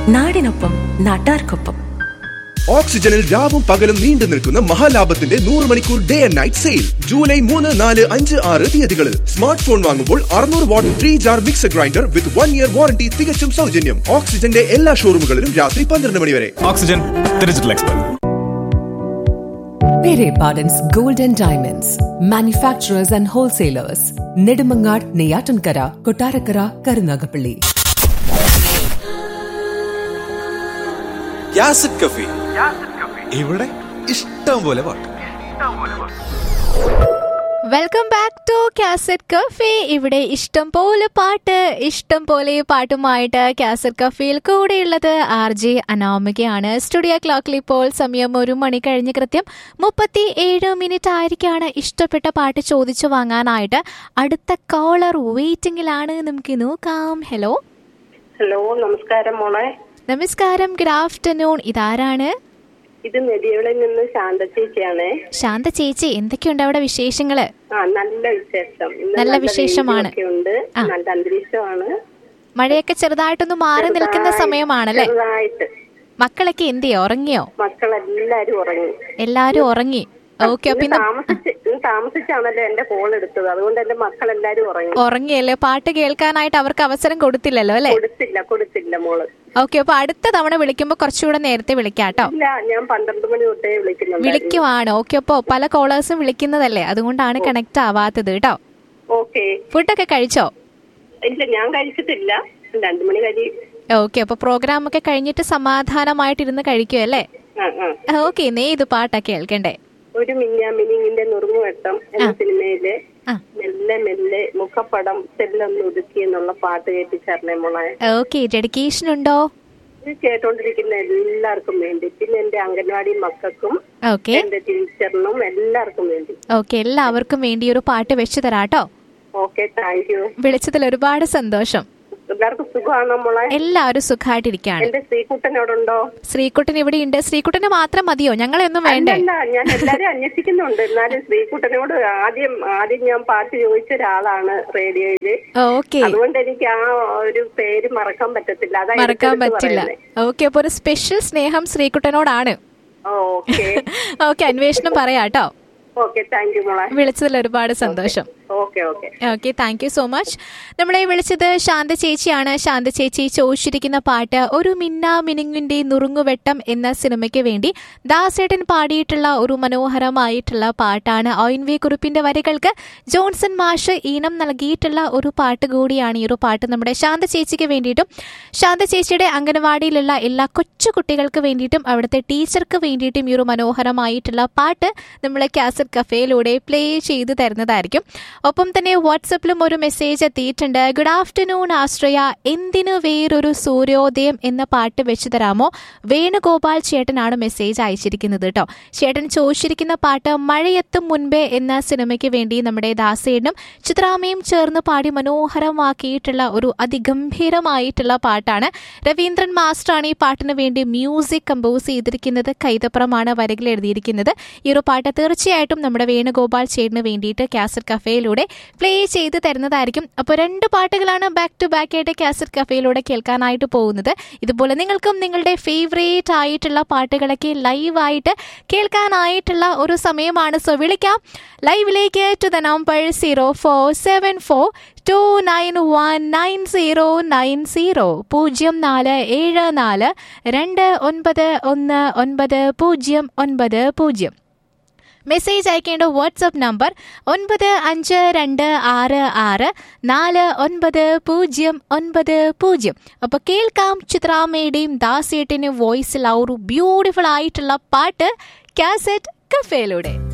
നാടിനൊപ്പം നാട്ടാർക്കൊപ്പം ഓക്സിജനിൽ രാവും പകലും നീണ്ടു നിൽക്കുന്ന മഹാലാഭത്തിന്റെ നൂറ് മണിക്കൂർ day and night sale July മൂന്ന് നാല് അഞ്ച് ആറ് തീയതികളിൽ സ്മാർട്ട് ഫോൺ വാങ്ങുമ്പോൾ അറുന്നൂറ് watt three jar mixer grinder with one year warranty തികച്ചും സൗജന്യം ഓക്സിജന്റെ എല്ലാ ഷോറൂമുകളിലും രാത്രി പന്ത്രണ്ട് മണി വരെ Oxygen digital expert Pere Pardon's Gold and Diamonds, manufacturers and wholesalers, Nedumangad, Neyatankara, Kotarakara, Karunagapalli. യാസിഡ് കഫി ഇവിടെ ഇഷ്ടം പോലെ പാട്ട് welcome back to cassette cafe ഇവിടെ ഇഷ്ടം പോലെ പാട്ട് ഇഷ്ടം പോലെ പാട്ടുമായിട്ട് കാസറ്റ് കഫേയിൽ കൂടെയുള്ളത് ആർ ജെ അനാമികയാണ് സ്റ്റുഡിയോ ക്ലോക്കിൽ ഇപ്പോൾ സമയം ഒരു മണി കഴിഞ്ഞ് കൃത്യം മുപ്പത്തി ഏഴ് മിനിറ്റ് ആയിരിക്കാണ് ഇഷ്ടപ്പെട്ട പാട്ട് ചോദിച്ചു വാങ്ങാനായിട്ട് അടുത്ത കോളർ വെയിറ്റിംഗിലാണ് നമുക്ക് നോക്കാം ഹലോ ഹലോ നമസ്കാരം മോളെ നമസ്കാരം ഗുഡ് ആഫ്റ്റർനൂൺ ഇതാരാണ് ഇത് നെടിയവിളിൽ നിന്ന് ശാന്ത ചേച്ചിയാണേ ശാന്ത ചേച്ചി എന്തൊക്കെയുണ്ട് അവിടെ വിശേഷങ്ങള് ആ നല്ല വിശേഷം ഇന്ന് നല്ല വിശേഷമാണ്. വെയിലൊക്കെ ഉണ്ട് ആ. നല്ല അന്തരീക്ഷമാണ് മഴയൊക്കെ ചെറുതായിട്ടൊന്ന് മാറി നിൽക്കുന്ന ചെറുതായി- സമയമാണല്ലേ ചെറുതായിട്ട് മക്കളൊക്കെ എന്ത് ചെയ്യോ ഉറങ്ങിയോ മക്കളെല്ലാരും ഉറങ്ങി എല്ലാരും ഉറങ്ങി ഓക്കെ അപ്പൊ ഇന്ന് ഇന്ന് താമസിച്ച് ഇന്ന് താമസിച്ചാണല്ലോ എന്റെ കോൾ എടുത്തത് അതുകൊണ്ട് എന്റെ മക്കളെല്ലാരും ഉറങ്ങി ഉറങ്ങിയല്ലേ പാട്ട് കേൾക്കാനായിട്ട് അവർക്ക് അവസരം കൊടുത്തില്ലല്ലോ അല്ലെ കൊടുത്തില്ല കൊടുത്തില്ല മോള് ഓക്കെ അപ്പൊ അടുത്ത തവണ വിളിക്കുമ്പോ കുറച്ചുകൂടെ നേരത്തെ വിളിക്കാട്ടോ ഇല്ല ഞാൻ പന്ത്രണ്ട് മണി തൊട്ടേ വിളിക്കുന്നുണ്ട് വിളിക്കുവാണ് ഓക്കെ അപ്പൊ പല കോളേഴ്സും വിളിക്കുന്നതല്ലേ അതുകൊണ്ടാണ് കണക്ട് ആവാത്തത് കേട്ടോ ഓക്കെ ഫുഡൊക്കെ കഴിച്ചോ ഇല്ല ഞാൻ കഴിച്ചിട്ടില്ല രണ്ടു മണി കഴി ഓക്കെ അപ്പൊ പ്രോഗ്രാം ഒക്കെ കഴിഞ്ഞിട്ട് സമാധാനമായിട്ട് ഇരുന്ന് കഴിക്കുമല്ലേ ആ ആ ഓക്കെ നേ ഇത് പാട്ടാ കേൾക്കണ്ടേ ഒരു മിഞ്ഞാ മിനിങ്ങിന്റെ നുറുങ്ങുവെട്ടം എന്ന സിനിമയില് ആ. മെല്ലെ മെല്ലെ മുഖപ്പടം ചെല്ലൊന്ന് ഒതുക്കി എന്നുള്ള പാട്ട് കേൾപ്പിച്ചറിഞ്ഞേ മോളെ ഓക്കെ ഡെഡിക്കേഷൻ ഉണ്ടോ ഇത് കേട്ടോണ്ടിരിക്കുന്ന എല്ലാവർക്കും വേണ്ടി പിന്നെ എന്റെ അംഗൻവാടി മക്കൾക്കും ഓക്കെ എന്റെ ടീച്ചറിനും എല്ലാവർക്കും വേണ്ടി ഓക്കെ എല്ലാവർക്കും വേണ്ടി ഒരു പാട്ട് വെച്ചു തരാട്ടോ ഓക്കെ താങ്ക് യു വിളിച്ചതിൽ ഒരുപാട് സന്തോഷം എല്ലാവർക്കും സുഖമാണോ മോളെ എല്ലാവരും സുഖമായിട്ടിരിക്കുകയാണ് എന്റെ ശ്രീകുട്ടൻ അവിടെ ഉണ്ടോ ശ്രീകുട്ടൻ ഇവിടെ ഉണ്ട് ശ്രീകുട്ടന് മാത്രം മതിയോ ഞങ്ങളെയൊന്നും വേണ്ടേ അല്ല ഞാൻ എല്ലാരും അന്വേഷിക്കുന്നുണ്ട് എന്നാലും ശ്രീകുട്ടനോട് ആദ്യം ആദ്യം ഞാൻ പാട്ട് ചോദിച്ച ഒരാളാണ് റേഡിയോയില് ഓക്കെ അതുകൊണ്ട് എനിക്ക് ആ ഒരു പേര് മറക്കാൻ പറ്റത്തില്ല അതാ മറക്കാൻ എടുത്തെടുത്ത് പറ്റില്ല പറയുന്നേ. ഓക്കെ അപ്പൊ ഒരു സ്പെഷ്യൽ സ്നേഹം ശ്രീകുട്ടനോടാണ് ഓക്കെ ഓക്കെ അന്വേഷണം പറയാട്ടോ ഓക്കെ താങ്ക് യു മോളെ വിളിച്ചതിൽ ഒരുപാട് സന്തോഷം okay okay okay thank you so much നമ്മളെ വിളിച്ചത് ശാന്ത ചേച്ചിയാണ് ശാന്ത ചേച്ചി ചോദിച്ചിരിക്കുന്ന പാട്ട് ഒരു മിന്ന മിനുങ്ങിന്റെ നുറുങ്ങുവെട്ടം എന്ന സിനിമയ്ക്ക് വേണ്ടി ദാസേട്ടൻ പാടിയിട്ടുള്ള ഒരു മനോഹരമായിട്ടുള്ള പാട്ടാണ് ഒയിൻവി കുറിപ്പിന്റെ വരികൾക്ക് ജോൺസൺ മാഷ് ഈണം നൽകിയിട്ടുള്ള ഒരു പാട്ട് കൂടിയാണ് ഈ ഒരു പാട്ട് നമ്മുടെ ശാന്ത ചേച്ചിക്ക് വേണ്ടിയിട്ടും ശാന്ത ചേച്ചിയുടെ അംഗനവാടിയിലുള്ള എല്ലാ കൊച്ചു കുട്ടികൾക്ക് വേണ്ടിയിട്ടും അവിടുത്തെ ടീച്ചർക്ക് വേണ്ടിയിട്ടും ഈ ഒരു മനോഹരമായിട്ടുള്ള പാട്ട് നമ്മൾ കാസറ്റ് കഫേയിലൂടെ പ്ലേ ചെയ്ത് തരുന്നതായിരിക്കും ഒപ്പം തന്നെ വാട്സപ്പിലും ഒരു മെസ്സേജ് എത്തിയിട്ടുണ്ട് ഗുഡ് ആഫ്റ്റർനൂൺ ആശ്രയ എന്തിനു വേറൊരു സൂര്യോദയം എന്ന പാട്ട് വെച്ച് തരാമോ വേണുഗോപാൽ ചേട്ടനാണ് മെസ്സേജ് അയച്ചിരിക്കുന്നത് കേട്ടോ ചേട്ടൻ ചോദിച്ചിരിക്കുന്ന പാട്ട് മഴയെത്തും മുൻപേ എന്ന സിനിമയ്ക്ക് വേണ്ടി നമ്മുടെ ദാസേനും ചിത്രാമയും ചേർന്ന് പാടി മനോഹരമാക്കിയിട്ടുള്ള ഒരു അതിഗംഭീരമായിട്ടുള്ള പാട്ടാണ് രവീന്ദ്രൻ മാസ്റ്ററാണ് ഈ പാട്ടിന് വേണ്ടി മ്യൂസിക് കമ്പോസ് ചെയ്തിരിക്കുന്നത് കൈതപ്പുറമാണ് വരികൾ എഴുതിയിരിക്കുന്നത് ഈ ഒരു പാട്ട് തീർച്ചയായിട്ടും നമ്മുടെ വേണുഗോപാൽ ചേട്ടന് വേണ്ടിയിട്ട് കാസറ്റ് കഫേയിലൂടെ പ്ലേ ചെയ്ത് തരുന്നതായിരിക്കും അപ്പോൾ രണ്ട് പാട്ടുകളാണ് ബാക്ക് ടു ബാക്ക് ആയിട്ട് കാസറ്റ് കഫേയിലൂടെ കേൾക്കാനായിട്ട് പോകുന്നത് ഇതുപോലെ നിങ്ങൾക്കും നിങ്ങളുടെ ഫേവറേറ്റ് ആയിട്ടുള്ള പാട്ടുകളൊക്കെ ലൈവായിട്ട് കേൾക്കാനായിട്ടുള്ള ഒരു സമയമാണ് സോ വിളിക്കാം ലൈവിലേക്ക് to the number zero four seven four two nine one nine zero nine zero പൂജ്യം നാല് ഏഴ് നാല് രണ്ട് ഒൻപത് ഒന്ന് ഒൻപത് പൂജ്യം ഒൻപത് പൂജ്യം മെസ്സേജ് അയക്കേണ്ട വാട്സപ്പ് നമ്പർ ഒൻപത് അഞ്ച് രണ്ട് ആറ് ആറ് നാല് ഒൻപത് പൂജ്യം ഒൻപത് പൂജ്യം അപ്പോൾ കേൾക്കാം ചിത്രാമ്മയുടെയും ദാസേട്ടിനും വോയിസിൽ ആ ഒരു ബ്യൂട്ടിഫുൾ ആയിട്ടുള്ള പാട്ട് കാസറ്റ് കഫേയിലൂടെ